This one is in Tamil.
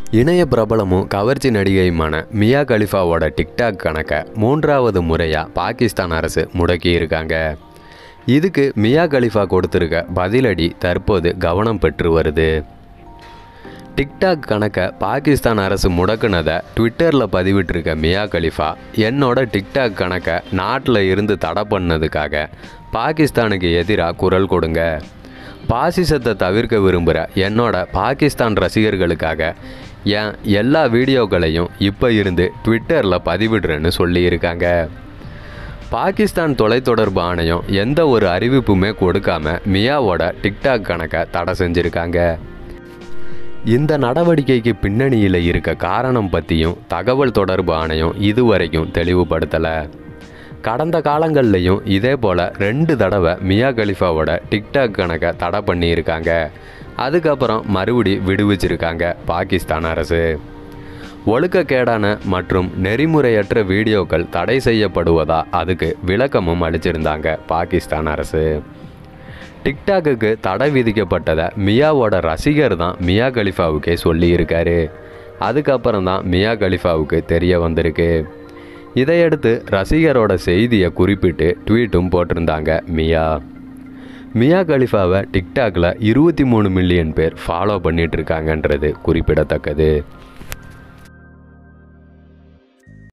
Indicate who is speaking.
Speaker 1: இணைய பிரபலமும் கவர்ச்சி நடிகையுமான மியா கலிஃபாவோட டிக்டாக் கணக்கை மூன்றாவது முறையாக பாகிஸ்தான் அரசு முடக்கி இருக்காங்க இதுக்கு மியா கலிஃபா கொடுத்துருக்க பதிலடி தற்போது கவனம் பெற்று வருது டிக்டாக் கணக்கை பாகிஸ்தான் அரசு முடக்குனதை ட்விட்டரில் பதிவிட்டிருக்க மியா கலிஃபா என்னோட டிக்டாக் கணக்கை நாட்டில் இருந்து தடை பண்ணதுக்காக பாகிஸ்தானுக்கு எதிராக குரல் கொடுங்க பாசிசத்தை தவிர்க்க விரும்புகிற என்னோட பாகிஸ்தான் ரசிகர்களுக்காக என் எல்லா வீடியோக்களையும் இப்போ இருந்து ட்விட்டரில் பதிவிடுறேன்னு சொல்லியிருக்காங்க பாகிஸ்தான் தொலைத்தொடர்பு ஆணையம் எந்த ஒரு அறிவிப்புமே கொடுக்காம மியாவோட டிக்டாக் கணக்கை தடை செஞ்சுருக்காங்க இந்த நடவடிக்கைக்கு பின்னணியில் இருக்க காரணம் பற்றியும் தகவல் தொடர்பு ஆணையம் இதுவரைக்கும் தெளிவுபடுத்தலை கடந்த காலங்கள்லையும் இதே போல் ரெண்டு தடவை மியா கலிஃபாவோட டிக்டாக் கணக்கை தடை பண்ணியிருக்காங்க அதுக்கப்புறம் மறுபடி விடுவிச்சிருக்காங்க பாகிஸ்தான் அரசு ஒழுக்கக்கேடான மற்றும் நெறிமுறையற்ற வீடியோக்கள் தடை செய்யப்படுவதா அதுக்கு விளக்கமும் அளிச்சிருந்தாங்க பாகிஸ்தான் அரசு டிக்டாக்குக்கு தடை விதிக்கப்பட்டதை மியாவோட ரசிகர் தான் மியா கலிஃபாவுக்கே சொல்லியிருக்காரு அதுக்கப்புறம் தான் மியா கலிஃபாவுக்கு தெரிய வந்திருக்கு இதையடுத்து ரசிகரோட செய்தியை குறிப்பிட்டு ட்வீட்டும் போட்டிருந்தாங்க மியா மியா கலிஃபாவை டிக்டாக்ல இருபத்தி மூணு மில்லியன் பேர் ஃபாலோ பண்ணிட்டு இருக்காங்கன்றது குறிப்பிடத்தக்கது